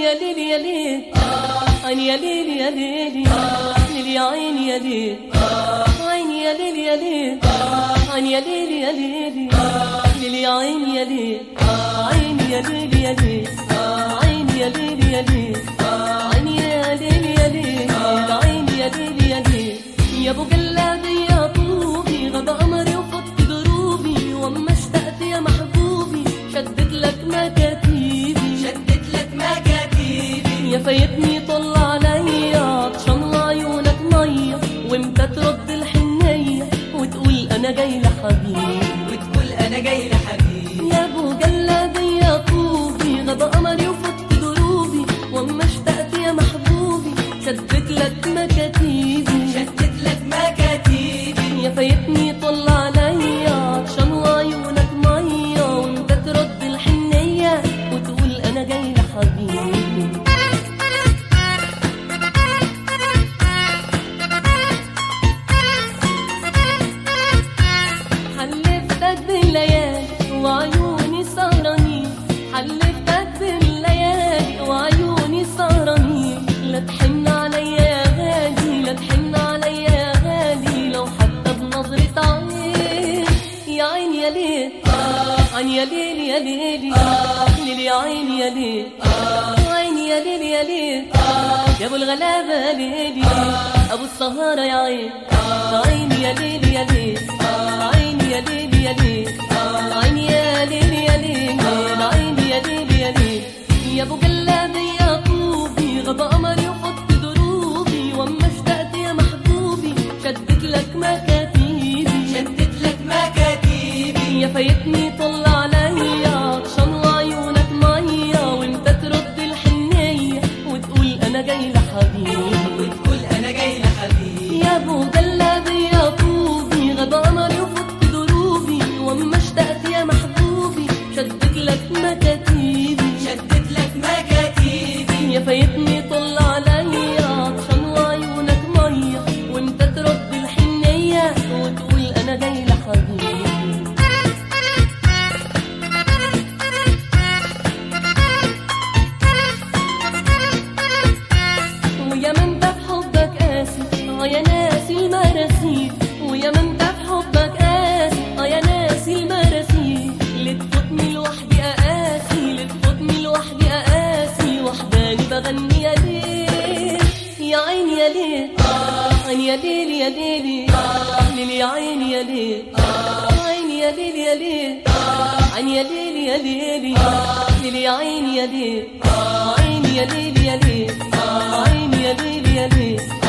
يا ليل يا ليل عيني يا ليل يا ليل ليل يا عيني يا ليل عيني يا ليل يا ليل عيني يا ليل يا ليل ليل يا عيني يا ليل عيني يا ليل يا ليل عيني يا ليل يا ليل عيني يا ليل يا ليل عيني يا ليل يا ليل يا ابو جلابي يا طوبي غدا قمري وفضت دروبي واما اشتقت يا محبوبي شدت لك مكاتيبي شدت لك مكاتيبي يا فايتني طل عليا عطشان عيونك ميه وامتى ترد الحنيه وتقول انا جاي لحبيبي وتقول انا جاي لحبيبي يا ابو جلابي يا طوبي غدا قمري وفضت دروبي واما اشتقت يا محبوبي شدت لك مكاتيبي شدت لك مكاتيبي يا فايتني طل عليا عطشان وعيونك ميه وانت ترد الحنيه وتقول انا جاي لحبيبي حلفتك بالليالي وعيوني سهرانين حلفتك بالليالي وعيوني سهرانين لا تحن عليا يا غالي لا تحن عليا يا غالي لو حتى بنظرة عين يا عين يا ليل عين يا ليل يا ليل ليل يا عين يا ليل عين يا ليل يا ليل يا ابو الغلابة ليلي ابو السهارة يا عين عين يا ليل يا ليل عين يا ليل يا ليل عين يا ليل يا ليل عين يا ليل يا ليل يا ابو جلابي يا طوبي غدا قمري وفضت دروبي واما اشتقت يا محبوبي شدت لك مكاتيبي شدت لك مكاتيبي يا فايتني طل عليا عطشان وعيونك ميه وانت ترد الحنيه وتقول انا جاي لحبيبي وتقول انا جاي لحبيبي يا ابو جلابي يا طوبي غدا قمري وفضت دروبي واما اشتقت يا محبوبي شدت لك مكاتيبي شدت لك مكاتيبي يا فايتني طل عليا عطشان وعيونك ميه وانت ترد الحنيه وتقول انا جاي لحبيبي ويا من ده في حبك قاسي اه يا ناسي المراسيل ويا من ده في حبك قاسي اه يا ناسي المراسيل اللي تفوتني لوحدي اقاسي اللي تفوتني لوحدي اقاسي وحداني بغني يا ليل يا عيني يا ليل عيني يا ليل يا ليل ليل يا عيني يا ليل عيني يا ليل يا ليل عيني يا ليل يا ليل ليل يا عيني يا ليل عيني يا ليل يا ليل عيني يا ليل يا ليل